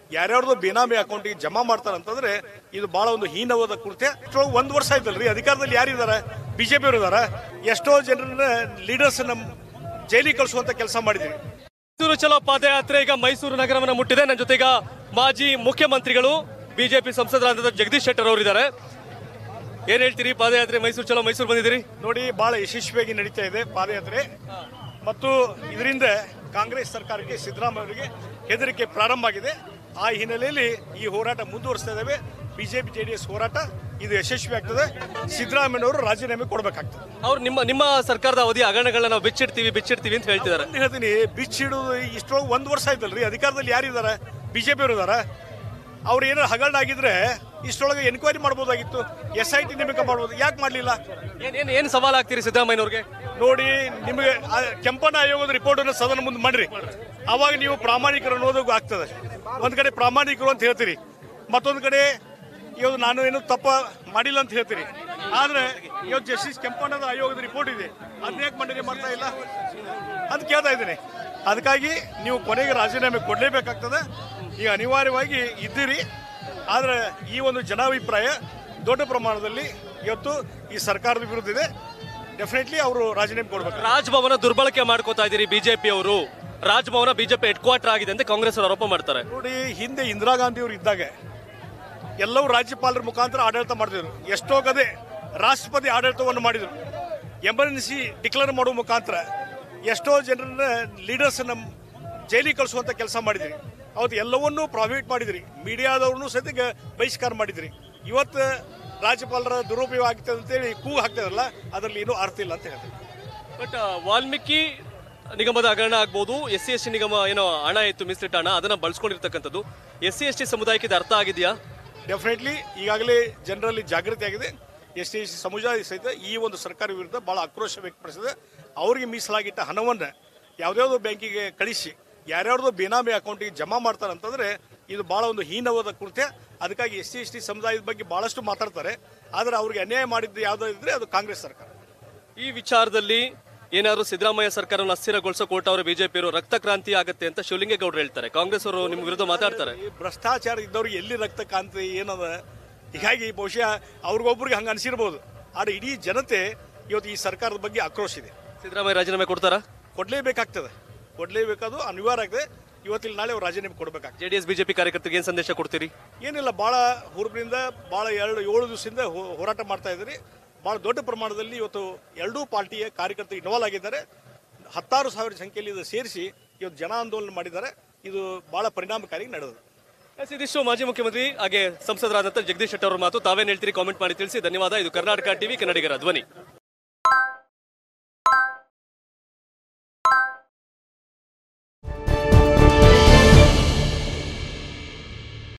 ಯಾರ್ಯಾರ್ದು ಬೇನಾಮಿ ಅಕೌಂಟಿಗೆ ಜಮಾ ಮಾಡ್ತಾರಂತಂದ್ರೆ ಇದು ಬಹಳ ಒಂದು ಹೀನವಾದ ಕೃತ್ಯ ಇಷ್ಟ್ರೊಳಗೆ ಒಂದು ವರ್ಷ ಆಯ್ತಲ್ರಿ ಅಧಿಕಾರದಲ್ಲಿ ಯಾರಿದಾರ ಬಿಜೆಪಿ ಅವರು ಇದಾರ ಎಷ್ಟೋ ಜನರನ್ನ ಲೀಡರ್ಸ್ ನಮ್ ಜೈಲಿಗೆ ಕಳಿಸುವಂತ ಕೆಲಸ ಮಾಡಿದ್ವಿ ಮೈಸೂರು ಚಲೋ ಪಾದಯಾತ್ರೆ ಈಗ ಮೈಸೂರು ನಗರವನ್ನು ಮುಟ್ಟಿದೆ ನನ್ನ ಜೊತೆ ಈಗ ಮಾಜಿ ಮುಖ್ಯಮಂತ್ರಿಗಳು ಬಿಜೆಪಿ ಸಂಸದರಾದ ಜಗದೀಶ್ ಶೆಟ್ಟರ್ ಅವರಿದ್ದಾರೆ ಏನ್ ಹೇಳ್ತೀರಿ ಪಾದಯಾತ್ರೆ ಮೈಸೂರು ಚಲೋ ಮೈಸೂರು ಬಂದಿದ್ದೀರಿ ನೋಡಿ ಬಹಳ ಯಶಸ್ವಿಯಾಗಿ ನಡೀತಾ ಇದೆ ಪಾದಯಾತ್ರೆ ಮತ್ತು ಇದರಿಂದ ಕಾಂಗ್ರೆಸ್ ಸರ್ಕಾರಕ್ಕೆ ಸಿದ್ದರಾಮಯ್ಯ ಅವರಿಗೆ ಹೆದರಿಕೆ ಪ್ರಾರಂಭ ಆಗಿದೆ ಆ ಹಿನ್ನೆಲೆಯಲ್ಲಿ ಈ ಹೋರಾಟ ಮುಂದುವರಿಸ್ತಾ ಇದ್ದೇವೆ ಬಿಜೆಪಿ ಜೆಡಿಎಸ್ ಹೋರಾಟ ಇದು ಯಶಸ್ವಿ ಆಗ್ತದೆ ಸಿದ್ದರಾಮಯ್ಯನವರು ರಾಜೀನಾಮೆ ಕೊಡಬೇಕಾಗ್ತದೆ ಅವ್ರು ನಿಮ್ಮ ನಿಮ್ಮ ಸರ್ಕಾರದ ಅವಧಿ ಹಗರಣಗಳನ್ನ ನಾವು ಬಿಚ್ಚಿಡ್ತೀವಿ ಬಿಚ್ಚಿಡ್ತೀವಿ ಅಂತ ಹೇಳ್ತಿದ್ದಾರೆ ನಾನು ಹೇಳ್ತೀನಿ ಬಿಚ್ಚಿಡುದು ಇಷ್ಟೊಳಗೆ ಒಂದು ವರ್ಷ ಆಯ್ತಲ್ರಿ ಅಧಿಕಾರದಲ್ಲಿ ಯಾರಿದಾರ ಬಿಜೆಪಿ ಅವರು ಇದಾರ ಅವ್ರು ಏನಾರು ಹಗರಣ ಆಗಿದ್ರೆ ಇಷ್ಟೊಳಗೆ ಎನ್ಕ್ವೈರಿ ಮಾಡ್ಬೋದಾಗಿತ್ತು ಎಸ್ ಐ ಟಿ ನೇಮಕ ಮಾಡ್ಬೋದು ಯಾಕೆ ಮಾಡಲಿಲ್ಲ ಏನ್ ಏನ್ ಏನ್ ಸವಾಲ್ ಆಗ್ತೀರಿ ಸಿದ್ದರಾಮಯ್ಯನವ್ರಿಗೆ ನೋಡಿ ನಿಮಗೆ ಆ ಕೆಂಪಣ್ಣ ಆಯೋಗದ ರಿಪೋರ್ಟ್ ಅನ್ನು ಸದನ ಮುಂದೆ ಮಾಡ್ರಿ ಅವಾಗ ನೀವು ಪ್ರಾಮಾಣಿಕರು ಅನ್ನೋದು ಆಗ್ತದೆ ಒಂದ್ ಕಡೆ ಪ್ರಾಮಾಣಿಕರು ಅಂತ ಹೇಳ್ತೀರಿ ಮತ್ತೊಂದ್ ಕಡೆ ಇವತ್ತು ನಾನು ಏನು ತಪ್ಪ ಮಾಡಿಲ್ಲ ಅಂತ ಹೇಳ್ತೀರಿ ಆದ್ರೆ ಇವತ್ತು ಜಸ್ಟಿಸ್ ಕೆಂಪಣ್ಣದ ಆಯೋಗದ ರಿಪೋರ್ಟ್ ಇದೆ ಅದನ್ನ ಯಾಕೆ ಮಂಡನೆ ಮಾಡ್ತಾ ಇಲ್ಲ ಅಂತ ಕೇಳ್ತಾ ಇದ್ದೀನಿ ಅದಕ್ಕಾಗಿ ನೀವು ಕೊನೆಗೆ ರಾಜೀನಾಮೆ ಕೊಡಲೇಬೇಕಾಗ್ತದೆ ಈಗ ಅನಿವಾರ್ಯವಾಗಿ ಇದ್ದೀರಿ ಆದ್ರೆ ಈ ಒಂದು ಜನಾಭಿಪ್ರಾಯ ದೊಡ್ಡ ಪ್ರಮಾಣದಲ್ಲಿ ಇವತ್ತು ಈ ಸರ್ಕಾರದ ವಿರುದ್ಧ ಇದೆ ಡೆಫಿನೆಟ್ಲಿ ಅವರು ರಾಜೀನಾಮೆ ಕೊಡ್ಬೇಕು ರಾಜಭವನ ದುರ್ಬಳಕೆ ಮಾಡ್ಕೋತಾ ಇದ್ದೀರಿ ಬಿಜೆಪಿ ಅವರು ರಾಜಭವನ ಬಿಜೆಪಿ ಹೆಡ್ ಕ್ವಾರ್ಟರ್ ಆಗಿದೆ ಅಂತ ಕಾಂಗ್ರೆಸ್ ಅವರು ಆರೋಪ ಮಾಡ್ತಾರೆ ನೋಡಿ ಹಿಂದೆ ಇಂದಿರಾ ಗಾಂಧಿ ಅವರು ಇದ್ದಾಗ ಎಲ್ಲವೂ ರಾಜ್ಯಪಾಲರ ಮುಖಾಂತರ ಆಡಳಿತ ಮಾಡಿದ್ರು ಎಷ್ಟೋ ಕದೆ ರಾಷ್ಟ್ರಪತಿ ಆಡಳಿತವನ್ನು ಮಾಡಿದರು ಎಮರ್ಜೆನ್ಸಿ ಡಿಕ್ಲೇರ್ ಮಾಡುವ ಮುಖಾಂತರ ಎಷ್ಟೋ ಜನರನ್ನ ಲೀಡರ್ಸ್ ನಮ್ಮ ಜೈಲಿಗೆ ಕಳಿಸುವಂತ ಕೆಲಸ ಮಾಡಿದ್ರಿ ಅವತ್ತು ಎಲ್ಲವನ್ನೂ ಪ್ರಾಫಿಟ್ ಮಾಡಿದ್ರಿ ಮೀಡಿಯಾದವ್ರನ್ನೂ ಸದ್ಯಕ್ಕೆ ಬಹಿಷ್ಕಾರ ಮಾಡಿದ್ರಿ ಇವತ್ತು ರಾಜ್ಯಪಾಲರ ದುರುಪಯೋಗ ಆಗ್ತದೆ ಅಂತೇಳಿ ಕೂಗು ಹಾಕ್ತದಲ್ಲ ಅದರಲ್ಲಿ ಏನೂ ಅರ್ಥ ಇಲ್ಲ ಅಂತ ಹೇಳ್ತೀನಿ ಬಟ್ ವಾಲ್ಮೀಕಿ ನಿಗಮದ ಹಗರಣ ಆಗ್ಬೋದು ಎಸ್ ಸಿ ಎಸ್ ಟಿ ನಿಗಮ ಏನೋ ಹಣ ಇತ್ತು ಮೀಸಲಿಟ್ಟ ಹಣ ಅದನ್ನ ಬಳಸ್ಕೊಂಡಿರ್ತಕ್ಕಂಥದ್ದು ಎಸ್ ಸಿ ಎಸ್ ಟಿ ಸಮುದಾಯಕ್ಕೆ ಇದು ಅರ್ಥ ಆಗಿದೆಯಾ ಡೆಫಿನೆಟ್ಲಿ ಈಗಾಗಲೇ ಜನರಲ್ಲಿ ಜಾಗೃತಿ ಆಗಿದೆ ಎಸ್ ಟಿ ಸಮುದಾಯ ಸಹಿತ ಈ ಒಂದು ಸರ್ಕಾರ ವಿರುದ್ಧ ಬಹಳ ಆಕ್ರೋಶ ವ್ಯಕ್ತಪಡಿಸಿದೆ ಅವರಿಗೆ ಮೀಸಲಾಗಿಟ್ಟ ಹಣವನ್ನು ಯಾವುದ್ಯಾವುದೋ ಬ್ಯಾಂಕಿಗೆ ಕಳಿಸಿ ಯಾರ್ಯಾರ್ದೋ ಬೇನಾಮಿ ಅಕೌಂಟಿಗೆ ಜಮಾ ಮಾಡ್ತಾರೆ ಅಂತಂದ್ರೆ ಇದು ಬಹಳ ಒಂದು ಹೀನವಾದ ಕೃತ್ಯ ಅದಕ್ಕಾಗಿ ಎಸ್ ಟಿ ಎಸ್ ಟಿ ಸಮುದಾಯದ ಬಗ್ಗೆ ಬಹಳಷ್ಟು ಮಾತಾಡ್ತಾರೆ ಆದರೆ ಅವ್ರಿಗೆ ಅನ್ಯಾಯ ಮಾಡಿದ್ದು ಯಾವುದೋ ಇದ್ರೆ ಅದು ಕಾಂಗ್ರೆಸ್ ಸರ್ಕಾರ ಈ ವಿಚಾರದಲ್ಲಿ ಏನಾದ್ರು ಸಿದ್ದರಾಮಯ್ಯ ಸರ್ಕಾರವನ್ನು ಅಸ್ಥಿರಗೊಳಿಸೋ ಕೊಟ್ಟವರು ಬಿಜೆಪಿ ಅವರು ರಕ್ತ ಕ್ರಾಂತಿ ಆಗುತ್ತೆ ಅಂತ ಶಿವಲಿಂಗೇಗೌಡರು ಹೇಳ್ತಾರೆ ಕಾಂಗ್ರೆಸ್ ಅವರು ನಿಮ್ಮ ವಿರುದ್ಧ ಮಾತಾಡ್ತಾರೆ ಈ ಭ್ರಷ್ಟಾಚಾರ ಇದ್ದವ್ರಿಗೆ ಎಲ್ಲಿ ರಕ್ತ ಕಾಂತಿ ಏನದ ಹೀಗಾಗಿ ಬಹುಶಃ ಅವ್ರಿಗೊಬ್ರಿಗೆ ಹಂಗೆ ಅನಿಸಿರ್ಬೋದು ಆದರೆ ಇಡೀ ಜನತೆ ಇವತ್ತು ಈ ಸರ್ಕಾರದ ಬಗ್ಗೆ ಆಕ್ರೋಶ ಇದೆ ಸಿದ್ದರಾಮಯ್ಯ ರಾಜೀನಾಮೆ ಕೊಡ್ತಾರಾ ಕೊಡ್ಲೇಬೇಕಾಗ್ತದೆ ಕೊಡ್ಲೇಬೇಕಾದು ಅನಿವಾರ್ಯ ಆಗ್ತದೆ ಇವತ್ತಿಲ್ಲ ನಾಳೆ ಅವ್ರು ರಾಜೀನಾಮೆ ಕೊಡಬೇಕಾಗ್ತದೆ ಜೆಡಿಎಸ್ ಬಿಜೆಪಿ ಕಾರ್ಯಕರ್ತರಿಗೆ ಏನ್ ಸಂದೇಶ ಕೊಡ್ತೀರಿ ಏನಿಲ್ಲ ಭಾಳ ಹುರುಪಿನಿಂದ ಭಾಳ ಎರಡು ಏಳು ದಿವಸದಿಂದ ಹೋ- ಹೋರಾಟ ಮಾಡ್ತಾ ಇದ್ದೀರಿ ಭಾಳ ದೊಡ್ಡ ಪ್ರಮಾಣದಲ್ಲಿ ಇವತ್ತು ಎರಡೂ ಪಾರ್ಟಿಯ ಕಾರ್ಯಕರ್ತರು ಇನ್ವಾಲ್ವ್ ಆಗಿದ್ದಾರೆ ಹತ್ತಾರು ಸಾವಿರ ಸಂಖ್ಯೆಯಲ್ಲಿ ಇದು ಸೇರಿಸಿ ಇವತ್ತು ಜನ ಆಂದೋಲನ ಮಾಡಿದ್ದಾರೆ ಇದು ಭಾಳ ಪರಿಣಾಮಕಾರಿ ನಡೆದಿದೆ ಎಸ್, ಇದಿಷ್ಟು ಮಾಜಿ ಮುಖ್ಯಮಂತ್ರಿ ಹಾಗೆ ಸಂಸದರಾದಂಥ ಜಗದೀಶ್ ಶೆಟ್ಟರ್ ಅವರ ಮಾತು ತಾವೇನ್ ಹೇಳ್ತೀರಿ ಕಾಮೆಂಟ್ ಮಾಡಿ ತಿಳಿಸಿ ಧನ್ಯವಾದ ಇದು ಕರ್ನಾಟಕ ಟಿವಿ ಕನ್ನಡಿಗರ ಧ್ವನಿ